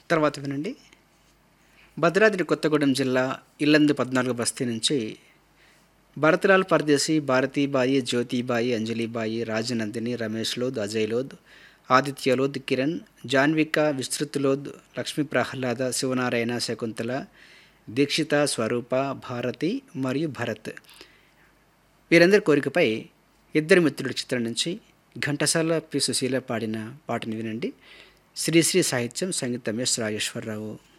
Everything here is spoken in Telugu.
తర్వాత వినండి భద్రాద్రి కొత్తగూడెం జిల్లా ఇల్లందు పద్నాలుగు బస్తీ నుంచి భరత్లాల్ పరదేశి భారతీబాయి జ్యోతిబాయి అంజలిబాయి రాజనందిని రమేష్ లోద్ అజయ్ లోద్ ఆదిత్య లోద్ కిరణ్ జాన్విక విస్తృత్ లోద్ లక్ష్మీ ప్రహ్లాద శివనారాయణ శకుంతల దీక్షిత స్వరూప భారతి మరియు భరత్ వీరందరి కోరికపై ఇద్దరు మిత్రుడి చిత్రం నుంచి ఘంటసాల పి సుశీల పాడిన పాటను వినండి శ్రీశ్రీ సాహిత్యం సంగీతం ఎస్ రాజేశ్వరరావు